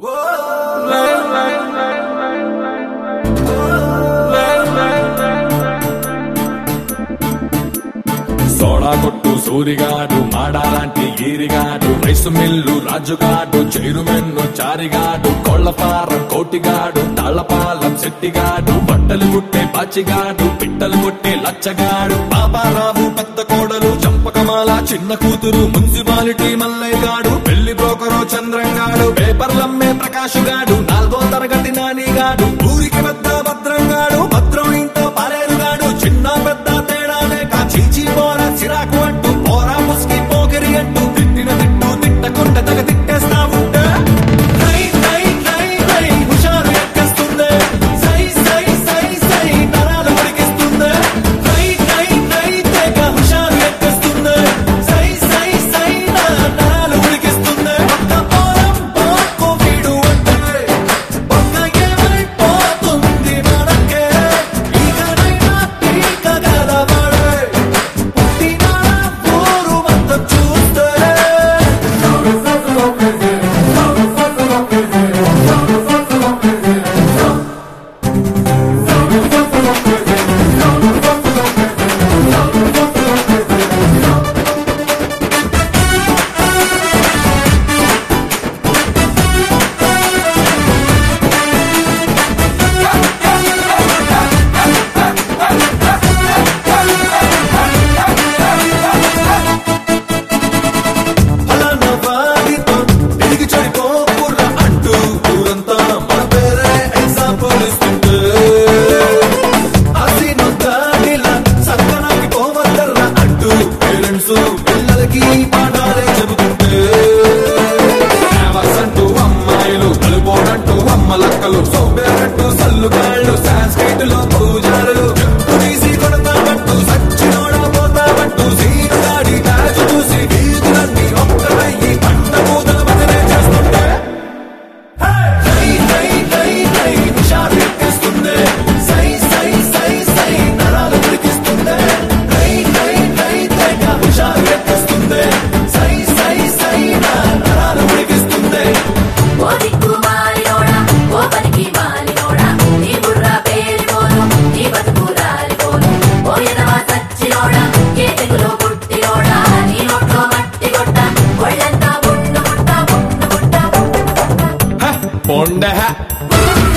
Soda కొట్టు సూరిగాడు మాడాలాంటి ఈరిగాడు rice mill రాజుగాడు చైరుమెన్ను చారిగాడు కోళ్ల form కోటిగాడు Tallapalem శెట్టిగాడు బట్టలు కుట్టే పాచిగాడు పిట్టలు కొట్టే లచ్చగాడు బాబారావు పెద్ద కోడలు చంపకమాల చిన్న కూతురు మున్సిపాలిటీ మల్లయ్యగాడు పెళ్లి బ్రోకరు చంద్రంగాడు పేపర్లమ్మే ప్రకాశుగాడు నాలుగో తరగతి నానిగాడు ఊరికి పెద్ద భద్రంగాడు భద్రం ఇంట్లో పాలేరుగాడు చిన్న పెద్ద తేడా లేక చీచి పోరా చిరాకు అంటూ పోరా ముస్కి పోకిరి అంటూ తిట్టిన తిట్టు తిట్టకుంట తగ తిట్టేస్తా ఉంటే రై, రై, రై, రై, హుషారు ఎక్కేస్తుంది. సై, సై, సై, సై, నరాలు ఉడికిస్తుంది. రై, రై, రై, తెగ హుషారు ఎక్కేస్తుంది. సై, సై, సై, నా నరాలు ఉడికిస్తుంది. ఒక్క పోరం పోకు వీడు అంటే, ఒక్క ఏమైపోతుంది మనకే? ఈగనైనా పీక గలవాడే, పుట్టిన ఊరు మొత్తం చూస్తే ఫలానా వాడితో తిరిగి చెడిపోకుర్రా అంటూ ఊరంతా మన పేరే ఎగ్జాంపుల్ ఇస్తుంటే హసీను దాడిలా సక్కనాకి పోవద్దర్రా అంటూ పేరెంట్స్ పిల్లలకి పాఠాలే చెబుతుంటే అంటూ అమ్మాయిలు కలుపోడంటూ అమ్మలక్కలు సోబేరంటూ సల్లుగాళ్ళు సాంస్క్రిట్ లో పూజారులు చెప్పు తీసి కొడతామంటూ సచ్చినోడ పోతామంటూ సీను గాడి తాజు చూసి వీధులన్నీ ఒక్కరయ్యి పంట పూతల భజనే చేస్తుంటే రై, రై, రై, రై, హుషారు ఎక్కేస్తుంది. సై, సై, సై, సై, నరాలు ఉడికిస్తుంది. రై, రై, రై, తెగ హుషారు ఎక్కేస్తుంది. సై, సై, సై, నా నరాలు ఉడికిస్తుంది. ఓ దిక్కు మాలినోడా ఓ పనికి మాలినోడా నీ బుర్ర పేలిపోను నీ బతుకు రాలిపోను ఓ ఎదవా సచ్చినోడా ఏ తెగులో పుట్టినోడా నీ నోట్లో మట్టి కొట్ట ఒళ్ళంతా బుండు ముట్ట బుండు ముట్ట బుండు ముట్ట హ, పొండె హ.